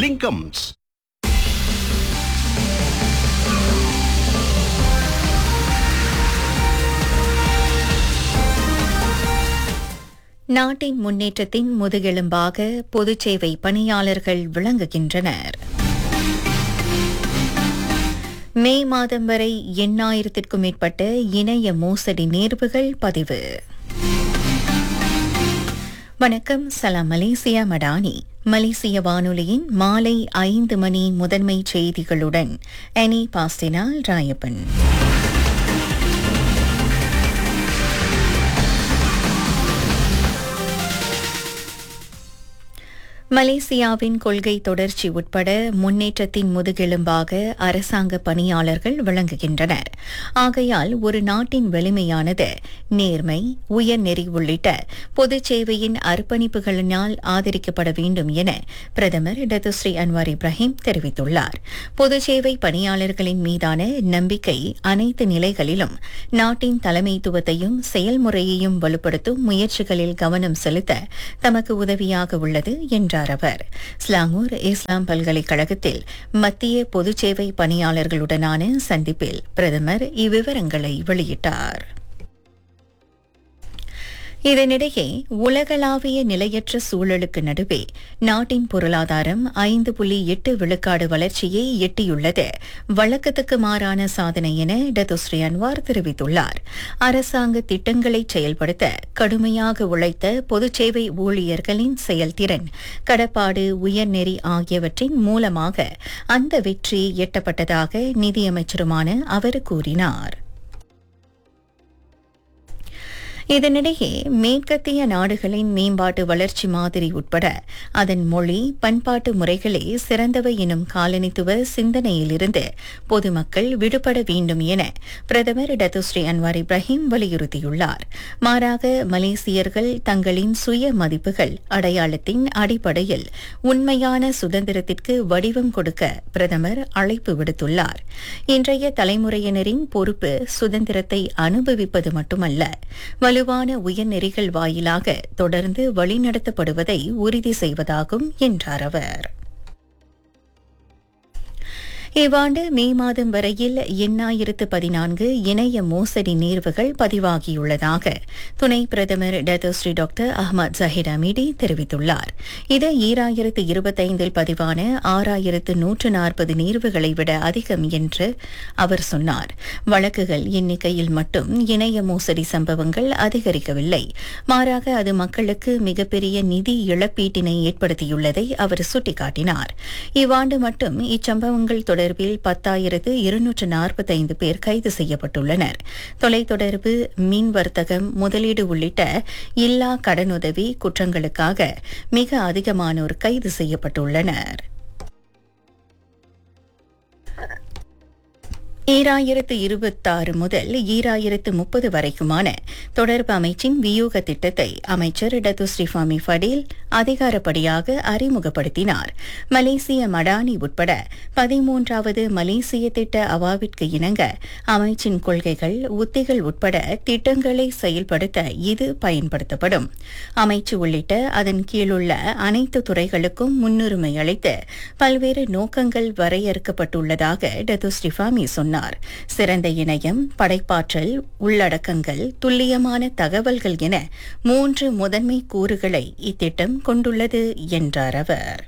லிங்கம்ஸ் நாட்டின் முன்னேற்றத்தின் முதுகெலும்பாக பொதுச் சேவை பணியாளர்கள் விளங்குகின்றனர் மே மாதம் வரை எண்ணாயிரத்திற்கும் மேற்பட்ட இணைய மோசடி நேர்வுகள் பதிவு வணக்கம் சலாம் மலேசியா மடானி மலேசிய வானொலியின் மாலை ஐந்து மணி முதன்மை செய்திகளுடன் எனி பாஸ்டினால் ராயப்பன் மலேசியாவின் கொள்கை தொடர்ச்சி உட்பட முன்னேற்றத்தின் முதுகெலும்பாக அரசாங்க பணியாளர்கள் விளங்குகின்றனர் ஆகையால் ஒரு நாட்டின் வலிமையானது நேர்மை உயர்நெறி உள்ளிட்ட பொதுச் சேவையின் அர்ப்பணிப்புகளினால் ஆதரிக்கப்பட வேண்டும் என பிரதமர் டத்துஸ்ரீ அன்வார் இப்ராஹிம் தெரிவித்துள்ளார் பொதுச் சேவை பணியாளர்களின் மீதான நம்பிக்கை அனைத்து நிலைகளிலும் நாட்டின் தலைமைத்துவத்தையும் செயல்முறையையும் வலுப்படுத்தும் முயற்சிகளில் கவனம் செலுத்த தமக்கு உதவியாக உள்ளது என்றார் அவர் ஸ்லாங்கூர் இஸ்லாம் பல்கலைக்கழகத்தில் மத்திய பொதுச் சேவை பணியாளர்களுடனான சந்திப்பில் பிரதமர் இவ்விவரங்களை வெளியிட்டார் இதனிடையே உலகளாவிய நிலையற்ற சூழலுக்கு நடுவே நாட்டின் பொருளாதாரம் ஐந்து புள்ளி எட்டு விழுக்காடு வளர்ச்சியை எட்டியுள்ளது வழக்கத்துக்கு மாறான சாதனை என டத்துஸ்ரீ அன்வார் தெரிவித்துள்ளார் அரசாங்க திட்டங்களை செயல்படுத்த கடுமையாக உழைத்த பொதுச் சேவை ஊழியர்களின் செயல்திறன் கடப்பாடு உயர்நெறி ஆகியவற்றின் மூலமாக அந்த வெற்றி எட்டப்பட்டதாக நிதியமைச்சருமான அவர் கூறினார் இதனிடையே மேற்கத்திய நாடுகளின் மேம்பாட்டு வளர்ச்சி மாதிரி உட்பட அதன் மொழி பண்பாட்டு முறைகளே சிறந்தவை எனும் காலனித்துவ சிந்தனையிலிருந்து பொதுமக்கள் விடுபட வேண்டும் என பிரதமர் டத்துஸ்ரீ அன்வார் இப்ராஹிம் வலியுறுத்தியுள்ளார் மாறாக மலேசியர்கள் தங்களின் சுய மதிப்புகள் அடையாளத்தின் அடிப்படையில் உண்மையான சுதந்திரத்திற்கு வடிவம் கொடுக்க பிரதமர் அழைப்பு விடுத்துள்ளார் இன்றைய தலைமுறையினரின் பொறுப்பு சுதந்திரத்தை அனுபவிப்பது மட்டுமல்ல வலுவான உயர்நெறிகள் வாயிலாக தொடர்ந்து வழிநடத்தப்படுவதை உறுதி செய்வதாகும் என்றார் அவர் இவ்வாண்டு மே மாதம் வரையில் எண்ணாயிரத்து பதினான்கு இணைய மோசடி நேர்வுகள் பதிவாகியுள்ளதாக துணை பிரதமர் Datuk Seri doctor Ahmad Zahid Hamidi தெரிவித்துள்ளார் இது ஈராயிரத்து இருபத்தைந்தில் பதிவான ஆறாயிரத்து நூற்று நாற்பது நேர்வுகளை விட அதிகம் என்று அவர் சொன்னார் வழக்குகள் எண்ணிக்கையில் மட்டும் இணைய மோசடி சம்பவங்கள் அதிகரிக்கவில்லை மாறாக அது மக்களுக்கு மிகப்பெரிய நிதி இழப்பீட்டினை ஏற்படுத்தியுள்ளதை அவர் சுட்டிக்காட்டினார் இவ்வாண்டு மட்டும் இச்சம்பவங்கள் தொடர்பில் பத்தாயிரத்து இருநூற்று நாற்பத்தைந்து பேர் கைது செய்யப்பட்டுள்ளனர் தொலைத்தொடர்பு மின் வர்த்தகம் முதலீடு உள்ளிட்ட இல்லா கடனுதவி குற்றங்களுக்காக மிக அதிகமானோர் கைது செய்யப்பட்டுள்ளனர் ஈராயிரத்து இருபத்தாறு முதல் ஈராயிரத்து முப்பது வரைக்குமான தொடர்பு அமைச்சின் வியூக திட்டத்தை அமைச்சர் டத்து ஸ்ரீஃபாமி ஃபடீல் அதிகாரப்படியாக அறிமுகப்படுத்தினார் மலேசிய மடானி உட்பட பதிமூன்றாவது மலேசிய திட்ட அவாவிற்கு இணங்க அமைச்சின் கொள்கைகள் உத்திகள் உட்பட திட்டங்களை செயல்படுத்த இது பயன்படுத்தப்படும் அமைச்சு உள்ளிட்ட அதன் கீழுள்ள அனைத்து துறைகளுக்கும் முன்னுரிமை அளித்து பல்வேறு நோக்கங்கள் வரையறுக்கப்பட்டுள்ளதாக டத்து ஸ்ரீஃபாமி சொன்னார் சொன்னார் சிறந்த இணையம் படைப்பாற்றல் உள்ளடக்கங்கள் துல்லியமான தகவல்கள் என மூன்று முதன்மை கூறுகளை இத்திட்டம் கொண்டுள்ளது என்றார் அவர்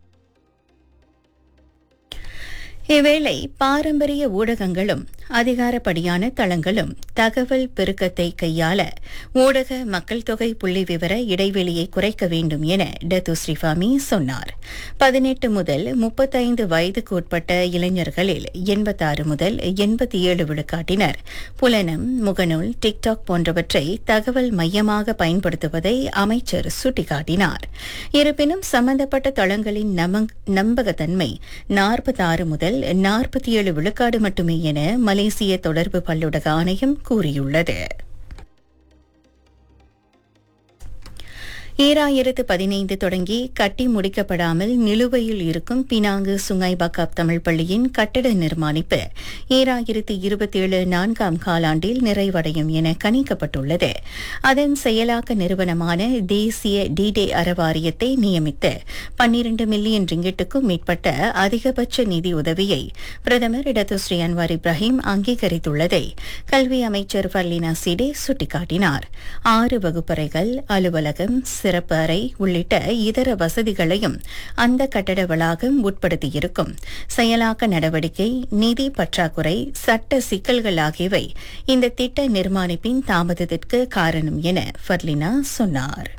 இவ்வேளை பாரம்பரிய ஊடகங்களும் அதிகாரப்படியான தளங்களும் தகவல் பெருக்கத்தை கையாள ஊடக மக்கள் தொகை புள்ளி விவர இடைவெளியை குறைக்க வேண்டும் என டத்து ஸ்ரீஃபாமி சொன்னார் பதினெட்டு முதல் முப்பத்தைந்து வயதுக்கு உட்பட்ட இளைஞர்களில் எண்பத்தாறு முதல் எண்பத்தி ஏழு விழுக்காட்டினர் புலனம் முகநூல் டிக்டாக் போன்றவற்றை தகவல் மையமாக பயன்படுத்துவதை அமைச்சர் சுட்டிக்காட்டினார் இருப்பினும் சம்பந்தப்பட்ட தளங்களின் நம்பகத்தன்மை நாற்பத்தாறு முதல் நாற்பத்தி ஏழு விழுக்காடு மட்டுமே என மலேசிய தொடர்பு பல்லுடக ஆணையம் கூறியுள்ளது ஈராயிரத்து பதினைந்து தொடங்கி கட்டி முடிக்கப்படாமல் நிலுவையில் இருக்கும் பினாங்கு சுங்காய் பக்காப் தமிழ் பள்ளியின் கட்டட நிர்மாணிப்பு ஈராயிரத்து இருபத்தேழு நான்காம் காலாண்டில் நிறைவடையும் என கணிக்கப்பட்டுள்ளது அதன் செயலாக்க நிறுவனமான தேசிய டிடே அறவாரியத்தை நியமித்து பன்னிரண்டு மில்லியன் ரிங்கிட்டுக்கும் மேற்பட்ட அதிகபட்ச நிதி உதவியை பிரதமர் இடதுஸ்ரீ அன்வார் இப்ராஹிம் அங்கீகரித்துள்ளதை கல்வி அமைச்சர் ஃபர்லினா சிடே சுட்டிக்காட்டினார் ஆறு வகுப்பறைகள் அலுவலகம் சிறப்பு அறை உள்ளிட்ட இதர வசதிகளையும் அந்த கட்டட வளாகம் உட்படுத்தியிருக்கும் செயலாக்க நடவடிக்கை நிதி பற்றாக்குறை சட்ட சிக்கல்கள் ஆகியவை இந்த திட்ட நிர்மாணிப்பின் தாமதத்திற்கு காரணம் என ஃபர்லினா சொன்னார்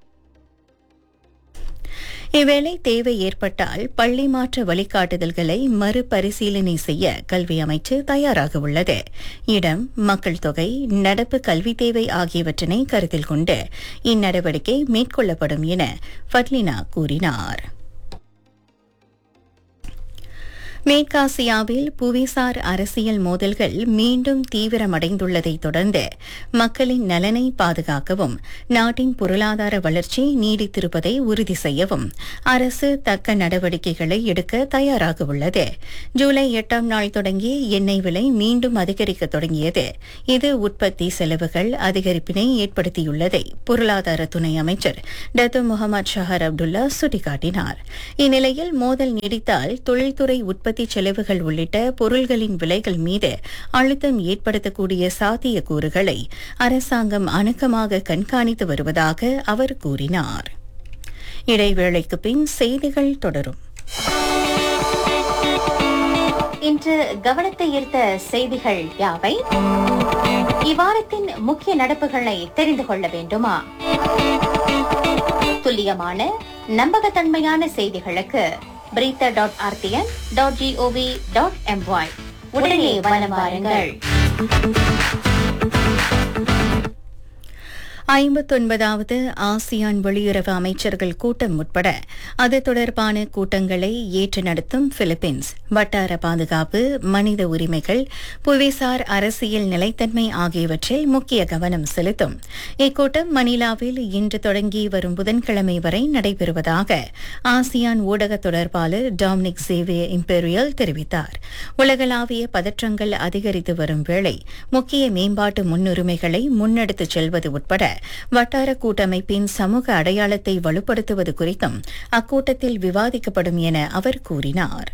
இவ்வேளை தேவை ஏற்பட்டால் பள்ளி மாற்ற வழிகாட்டுதல்களை மறுபரிசீலனை செய்ய கல்வி அமைச்சு தயாராக உள்ளது இடம் மக்கள் தொகை நடப்பு கல்வி தேவை ஆகியவற்றினை கருத்தில் கொண்டு இந்நடவடிக்கை மேற்கொள்ளப்படும் என ஃபட்லினா கூறினார் மேற்காசியாவில் புவிசார் அரசியல் மோதல்கள் மீண்டும் தீவிரமடைந்துள்ளதைத் தொடர்ந்து மக்களின் நலனை பாதுகாக்கவும் நாட்டின் பொருளாதார வளர்ச்சி நீடித்திருப்பதை உறுதி செய்யவும் அரசு தக்க நடவடிக்கைகளை எடுக்க தயாராக உள்ளது ஜூலை எட்டாம் நாள் தொடங்கி எண்ணெய் விலை மீண்டும் அதிகரிக்க தொடங்கியது இது உற்பத்தி செலவுகள் அதிகரிப்பினை ஏற்படுத்தியுள்ளதை பொருளாதார துணை அமைச்சர் டத்து முகமது ஷஹர் அப்துல்லா சுட்டிக்காட்டினார் இந்நிலையில் மோதல் நீடித்தால் தொழில்துறை உற்பத்தி உற்பத்தி செலவுகள் உள்ளிட்ட பொருள்களின் விலைகள் மீது அழுத்தம் ஏற்படுத்தக்கூடிய சாத்தியக்கூறுகளை அரசாங்கம் அணுக்கமாக கண்காணித்து வருவதாக அவர் கூறினார் இடைவேளைக்கு பின் செய்திகள் தொடரும் இன்று கவனத்தை ஈர்த்த செய்திகள் யாவை இவ்வாரத்தின் முக்கிய நடப்புகளை தெரிந்து கொள்ள வேண்டுமா துல்லியமான நம்பகத்தன்மையான செய்திகளுக்கு பிரீத்த dot RTN dot GOV dot MY உடனே வலம் வாருங்கள் ஐம்பத்தொன்பதாவது ஆசியான் வெளியுறவு அமைச்சர்கள் கூட்டம் உட்பட அது தொடர்பான கூட்டங்களை ஏற்று நடத்தும் பிலிப்பீன்ஸ் வட்டார பாதுகாப்பு மனித உரிமைகள் புவிசார் அரசியல் நிலைத்தன்மை ஆகியவற்றில் முக்கிய கவனம் செலுத்தும் இக்கூட்டம் மணிலாவில் இன்று தொடங்கி வரும் புதன்கிழமை வரை நடைபெறுவதாக ஆசியான் ஊடக தொடர்பாளர் டாமினிக் சேவியர் இம்பீரியல் தெரிவித்தார் உலகளாவிய பதற்றங்கள் அதிகரித்து வரும் வேளை முக்கிய மேம்பாட்டு முன்னுரிமைகளை முன்னெடுத்துச் செல்வது உட்பட வட்டார கூட்டமைப்பின் சமூக அடையாளத்தை வலுப்படுத்துவது குறித்தும் அக்கூட்டத்தில் விவாதிக்கப்படும் என அவர் கூறினார்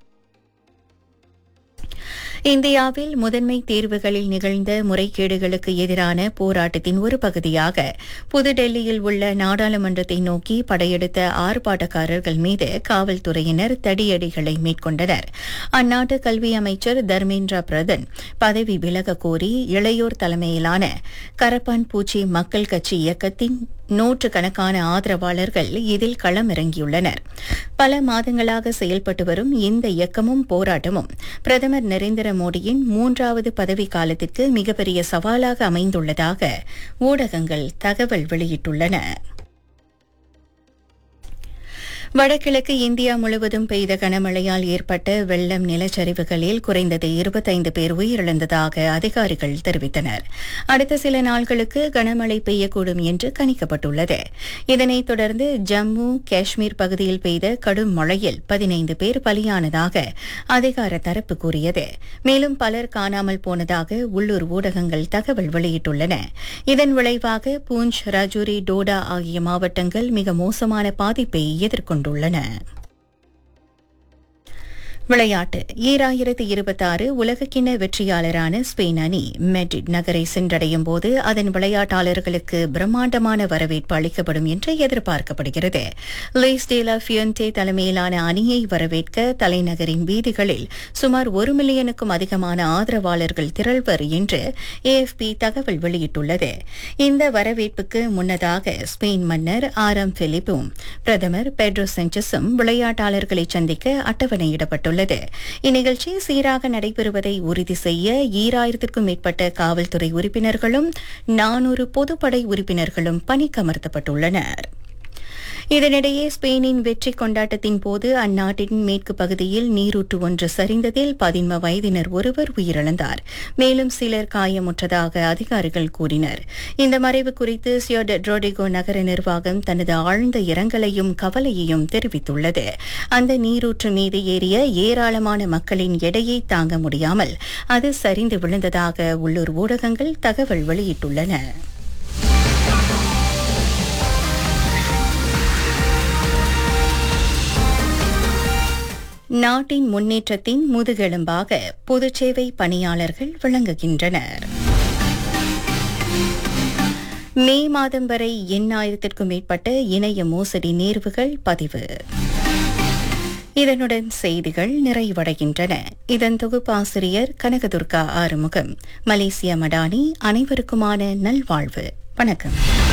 இந்தியாவில் முதன்மை தேர்வுகளில் நிகழ்ந்த முறைகேடுகளுக்கு எதிரான போராட்டத்தின் ஒரு பகுதியாக புதுடெல்லியில் உள்ள நாடாளுமன்றத்தை நோக்கி படையெடுத்த ஆர்ப்பாட்டக்காரர்கள் மீது காவல்துறையினர் தடியடிகளை மேற்கொண்டனர் அந்நாட்டு கல்வி அமைச்சர் தர்மேந்திர பிரதான் பதவி விலக கோரி இளையோர் தலைமையிலான கரப்பான் பூச்சி மக்கள் கட்சி இயக்கத்தின் நூற்றுக்கணக்கான ஆதரவாளர்கள் இதில் களமிறங்கியுள்ளனர் பல மாதங்களாக செயல்பட்டு வரும் இந்த இயக்கமும் போராட்டமும் பிரதமர் நரேந்திர மோடியின் மூன்றாவது பதவி காலத்திற்கு மிகப்பெரிய சவாலாக அமைந்துள்ளதாக ஊடகங்கள் தகவல் வெளியிட்டுள்ளன வடகிழக்கு இந்தியா முழுவதும் பெய்த கனமழையால் ஏற்பட்ட வெள்ளம் நிலச்சரிவுகளில் குறைந்தது இருபத்தைந்து பேர் உயிரிழந்ததாக அதிகாரிகள் தெரிவித்தனர் அடுத்த சில நாட்களுக்கு கனமழை பெய்யக்கூடும் என்று கணிக்கப்பட்டுள்ளது இதனைத் தொடர்ந்து ஜம்மு காஷ்மீர் பகுதியில் பெய்த கடும் மழையில் பதினைந்து பேர் பலியானதாக அதிகார தரப்பு கூறியது மேலும் பலர் காணாமல் போனதாக உள்ளூர் ஊடகங்கள் தகவல் வெளியிட்டுள்ளன இதன் விளைவாக பூஞ்ச் ரஜூரி டோடா ஆகிய மாவட்டங்கள் மிக மோசமான பாதிப்பை எதிர்கொண்டுள்ளன விளையாட்டு ஈராயிரத்து இருபத்தாறு உலகக்கிண்ண வெற்றியாளரான ஸ்பெயின் அணி மெட்ரிட் நகரை சென்றடையும் போது அதன் விளையாட்டாளர்களுக்கு பிரம்மாண்டமான வரவேற்பு அளிக்கப்படும் என்று எதிர்பார்க்கப்படுகிறது லூயிஸ் டேலா ஃபியன்டே தலைமையிலான அணியை வரவேற்க தலைநகரின் வீதிகளில் சுமார் ஒரு மில்லியனுக்கும் அதிகமான ஆதரவாளர்கள் திரள்வர் என்று ஏஎஃப்பி தகவல் வெளியிட்டுள்ளது இந்த வரவேற்புக்கு முன்னதாக ஸ்பெயின் மன்னர் ஆரம் பிலிப்பும் பிரதமர் பெட்ரோ சென்சஸும் விளையாட்டாளர்களை சந்திக்க அட்டவணையிடப்பட்டுள்ளது இந்நிகழ்ச்சி சீராக நடைபெறுவதை உறுதி செய்ய ஈராயிரத்திற்கும் மேற்பட்ட காவல்துறை உறுப்பினர்களும் நானூறு பொதுப்படை உறுப்பினர்களும் பணிக்கமர்த்தப்பட்டுள்ளனர் இதனிடையே ஸ்பெயினின் வெற்றி கொண்டாட்டத்தின் போது அந்நாட்டின் மேற்கு பகுதியில் நீரூற்று ஒன்று சரிந்ததில் பதின்ம வயதினர் ஒருவர் உயிரிழந்தார் மேலும் சிலர் காயமுற்றதாக அதிகாரிகள் கூறினர் இந்த மறைவு குறித்து சியோட ரோடிகோ நகர நிர்வாகம் தனது ஆழ்ந்த இரங்கலையும் கவலையையும் தெரிவித்துள்ளது அந்த நீரூற்று மீது ஏறிய ஏராளமான மக்களின் எடையை தாங்க முடியாமல் அது சரிந்து விழுந்ததாக உள்ளூர் ஊடகங்கள் தகவல் வெளியிட்டுள்ளன நாட்டின் முன்னேற்றத்தின் முதுகெலும்பாக பொதுச்சேவை பணியாளர்கள் விளங்குகின்றனர் மே மாதம் வரை எண்ணாயிரத்திற்கும் மேற்பட்ட இணைய மோசடி நேர்வுகள் பதிவு இதனுடன் செய்திகள் நிறைவடைகின்றன இதன் தொகுப்பாசிரியர் கனகதுர்கா ஆறுமுகம் மலேசிய மடானி அனைவருக்குமான நல்வாழ்வு வணக்கம்